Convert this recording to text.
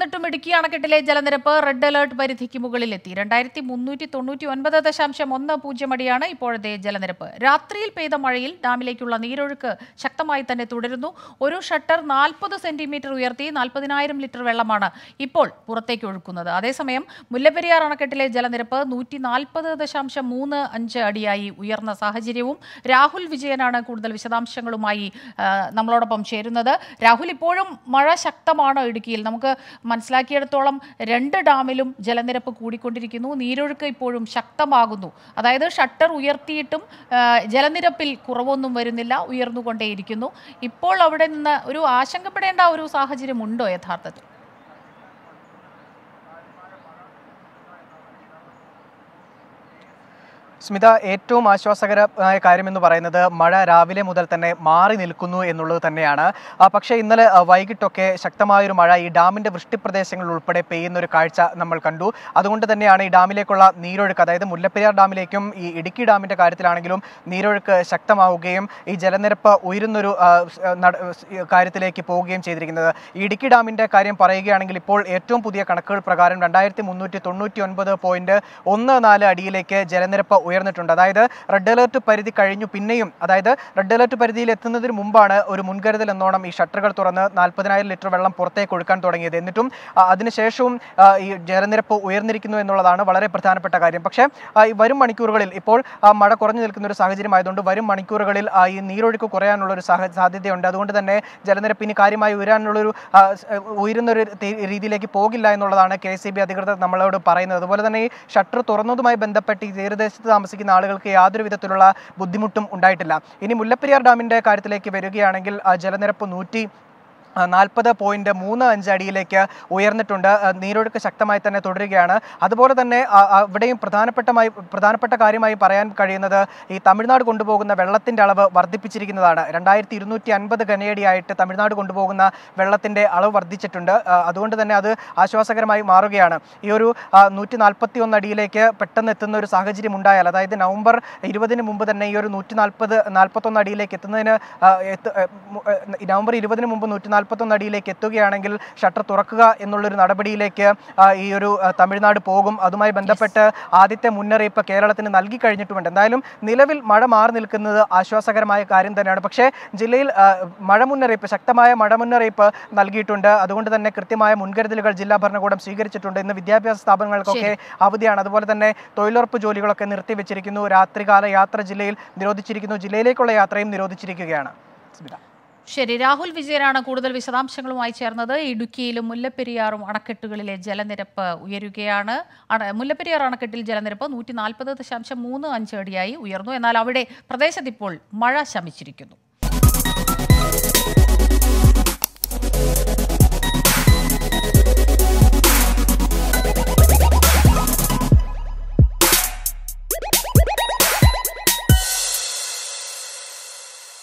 എന്നിട്ടും ഇടുക്കി അണക്കെട്ടിലെ ജലനിരപ്പ് റെഡ് അലേർട്ട് പരിധിക്ക് മുകളിലെത്തി രണ്ടായിരത്തി മുന്നൂറ്റി തൊണ്ണൂറ്റി ഒൻപത് ദശാംശം ഒന്ന് പൂജ്യം അടിയാണ് ഇപ്പോഴത്തെ ജലനിരപ്പ് രാത്രിയിൽ പെയ്ത മഴയിൽ ഡാമിലേക്കുള്ള നീരൊഴുക്ക് ശക്തമായി തന്നെ തുടരുന്നു ഒരു ഷട്ടർ നാൽപ്പത് സെന്റിമീറ്റർ ഉയർത്തി നാൽപ്പതിനായിരം ലിറ്റർ വെള്ളമാണ് ഇപ്പോൾ പുറത്തേക്ക് ഒഴുക്കുന്നത് അതേസമയം മുല്ലപ്പെരിയാർ അണക്കെട്ടിലെ ജലനിരപ്പ് നൂറ്റി നാൽപ്പത് ദശാംശം മൂന്ന് അഞ്ച് അടിയായി ഉയർന്ന സാഹചര്യവും രാഹുൽ വിജയനാണ് കൂടുതൽ വിശദാംശങ്ങളുമായി ആ, നമ്മളോടൊപ്പം ചേരുന്നത് രാഹുൽ ഇപ്പോഴും മഴ ശക്തമാണ് ഇടുക്കിയിൽ നമുക്ക് മനസ്സിലാക്കിയിടത്തോളം രണ്ട് ഡാമിലും ജലനിരപ്പ് കൂടിക്കൊണ്ടിരിക്കുന്നു നീരൊഴുക്ക് ഇപ്പോഴും ശക്തമാകുന്നു അതായത് ഷട്ടർ ഉയർത്തിയിട്ടും ആ, ജലനിരപ്പിൽ കുറവൊന്നും വരുന്നില്ല ഉയർന്നുകൊണ്ടേയിരിക്കുന്നു ഇപ്പോൾ അവിടെ നിന്ന് ഒരു ആശങ്കപ്പെടേണ്ട ഒരു സാഹചര്യം ഉണ്ടോ യഥാർത്ഥത്തിൽ സ്മിത ഏറ്റവും ആശ്വാസകരമായ കാര്യമെന്ന് പറയുന്നത് മഴ രാവിലെ മുതൽ തന്നെ മാറി നിൽക്കുന്നു എന്നുള്ളത് തന്നെയാണ് ആ, പക്ഷേ ഇന്നലെ ആ, വൈകിട്ടൊക്കെ ശക്തമായൊരു മഴ ഈ ഡാമിന്റെ വൃഷ്ടിപ്രദേശങ്ങളിൽ ഉൾപ്പെടെ പെയ്യുന്ന ഒരു കാഴ്ച നമ്മൾ കണ്ടു അതുകൊണ്ട് തന്നെയാണ് ഈ ഡാമിലേക്കുള്ള നീരൊഴുക്ക് അതായത് മുല്ലപ്പെരിയാർ ഡാമിലേക്കും ഈ ഇടുക്കി ഡാമിന്റെ കാര്യത്തിലാണെങ്കിലും നീരൊഴുക്ക് ശക്തമാവുകയും ഈ ജലനിരപ്പ് ഉയരുന്നൊരു ആ, സ്- ആ, നട- സ്- ഈ കാര്യത്തിലേക്ക് പോവുകയും ചെയ്തിരിക്കുന്നത് ഈ ഇടുക്കി ഡാമിന്റെ കാര്യം പറയുകയാണെങ്കിൽ ഇപ്പോൾ ഏറ്റവും പുതിയ കണക്കുകൾ പ്രകാരം രണ്ടായിരത്തി മുന്നൂറ്റി തൊണ്ണൂറ്റി ഒൻപത് പോയിന്റ് ഒന്ന് നാല് അടിയിലേക്ക് ജലനിരപ്പ് ഉയർന്നിട്ടുണ്ട് അതായത് റെഡ് അലേർട്ട് പരിധി കഴിഞ്ഞു പിന്നെയും അതായത് റെഡ് അലേർട്ട് പരിധിയിൽ എത്തുന്നതിന് മുമ്പാണ് ഒരു മുൻകരുതൽ എന്നോണം ഈ ഷട്ടറുകൾ തുറന്ന് നാൽപ്പതിനായിരം ലിറ്റർ വെള്ളം പുറത്തേക്ക് ഒഴുക്കാൻ തുടങ്ങിയത് എന്നിട്ടും ആ, അതിനുശേഷവും ആ, ഈ ജലനിരപ്പ് ഉയർന്നിരിക്കുന്നു എന്നുള്ളതാണ് വളരെ പ്രധാനപ്പെട്ട കാര്യം പക്ഷേ ആ, ഈ വരും മണിക്കൂറുകളിൽ ഇപ്പോൾ ആ, മഴ കുറഞ്ഞു നിൽക്കുന്ന ഒരു സാഹചര്യം ആയതുകൊണ്ട് വരും മണിക്കൂറുകളിൽ ആ, ഈ നീരൊഴുക്ക് കുറയാനുള്ള ഒരു സാഹ സാധ്യതയുണ്ട് അതുകൊണ്ട് തന്നെ ജലനിരപ്പ് ഇനി കാര്യമായി ഉയരാനുള്ളൊരു ആ, സ്- ആ, ഉയരുന്നൊരു തി- രീതിയിലേക്ക് പോകില്ല എന്നുള്ളതാണ് കെ സി ബി അധികൃതർ നമ്മളോട് പറയുന്നത് അതുപോലെ തന്നെ ഈ ഷട്ടർ തുറന്നതുമായി ബന്ധപ്പെട്ട് ഈ തീരദേശത്ത് താമസിക്കുന്ന ആളുകൾക്ക് യാതൊരു വിധത്തിലുള്ള ബുദ്ധിമുട്ടും ഉണ്ടായിട്ടില്ല ഇനി മുല്ലപ്പെരിയാർ ഡാമിന്റെ കാര്യത്തിലേക്ക് വരികയാണെങ്കിൽ ആ ജലനിരപ്പ് നൂറ്റി നാൽപ്പത് പോയിന്റ് മൂന്ന് അഞ്ച് അടിയിലേക്ക് ഉയർന്നിട്ടുണ്ട് ആ, നീരൊഴുക്ക് ശക്തമായി തന്നെ തുടരുകയാണ് അതുപോലെ തന്നെ ആ, ആ, ഇവിടെയും പ്രധാനപ്പെട്ടമായി പ്രധാനപ്പെട്ട കാര്യമായി പറയാൻ കഴിയുന്നത് ഈ തമിഴ്നാട് കൊണ്ടുപോകുന്ന വെള്ളത്തിന്റെ അളവ് വർദ്ധിപ്പിച്ചിരിക്കുന്നതാണ് രണ്ടായിരത്തി ഇരുന്നൂറ്റി അൻപത് ഘനയടിയായിട്ട് തമിഴ്നാട് കൊണ്ടുപോകുന്ന വെള്ളത്തിന്റെ അളവ് വർദ്ധിച്ചിട്ടുണ്ട് ആ, അതുകൊണ്ട് തന്നെ അത് ആശ്വാസകരമായി മാറുകയാണ് ഈ ഒരു നൂറ്റി നാൽപ്പത്തി ഒന്ന് അടിയിലേക്ക് പെട്ടെന്ന് എത്തുന്ന ഒരു സാഹചര്യം ഉണ്ടായാൽ അതായത് നവംബർ ഇരുപതിന് മുമ്പ് തന്നെ ഈ ഒരു നൂറ്റി നാൽപ്പത് നാൽപ്പത്തൊന്ന് അടിയിലേക്ക് എത്തുന്നതിന് ആ, എത്ത്- ഏ, മു- ഏ, നവംബർ ഇരുപതിന് മുമ്പ് നൂറ്റി നാൽപ്പത്തൊന്ന് അടിയിലേക്ക് എത്തുകയാണെങ്കിൽ ഷട്ടർ തുറക്കുക എന്നുള്ളൊരു നടപടിയിലേക്ക് ആ, ഈ ഒരു ആ, തമിഴ്നാട് പോകും അതുമായി ബന്ധപ്പെട്ട് ആദ്യത്തെ മുന്നറിയിപ്പ് കേരളത്തിന് നൽകി കഴിഞ്ഞിട്ടുമുണ്ട് എന്തായാലും നിലവിൽ മഴ മാറി നിൽക്കുന്നത് ആശ്വാസകരമായ കാര്യം തന്നെയാണ് പക്ഷേ ജില്ലയിൽ ആ, മഴ മുന്നറിയിപ്പ് ശക്തമായ മഴ മുന്നറിയിപ്പ് നൽകിയിട്ടുണ്ട് അതുകൊണ്ട് തന്നെ കൃത്യമായ മുൻകരുതലുകൾ ജില്ലാ ഭരണകൂടം സ്വീകരിച്ചിട്ടുണ്ട് ഇന്ന് വിദ്യാഭ്യാസ സ്ഥാപനങ്ങൾക്കൊക്കെ അവധിയാണ് അതുപോലെ തന്നെ തൊഴിലുറപ്പ് ജോലികളൊക്കെ നിർത്തിവെച്ചിരിക്കുന്നു രാത്രികാല യാത്ര ജില്ലയിൽ നിരോധിച്ചിരിക്കുന്നു ജില്ലയിലേക്കുള്ള യാത്രയും നിരോധിച്ചിരിക്കുകയാണ് സ്മിത ശരി രാഹുൽ വിജയനാണ് കൂടുതൽ വിശദാംശങ്ങളുമായി ചേർന്നത് ഇടുക്കിയിലും മുല്ലപ്പെരിയാറും അണക്കെട്ടുകളിലെ ജലനിരപ്പ് ഉയരുകയാണ് അണ- മുല്ലപ്പെരിയാർ അണക്കെട്ടിൽ ജലനിരപ്പ് നൂറ്റി നാൽപ്പത് ദശാംശം മൂന്ന് അഞ്ച് അടിയായി ഉയർന്നു എന്നാൽ അവിടെ പ്രദേശത്ത് ഇപ്പോൾ മഴ ശമിച്ചിരിക്കുന്നു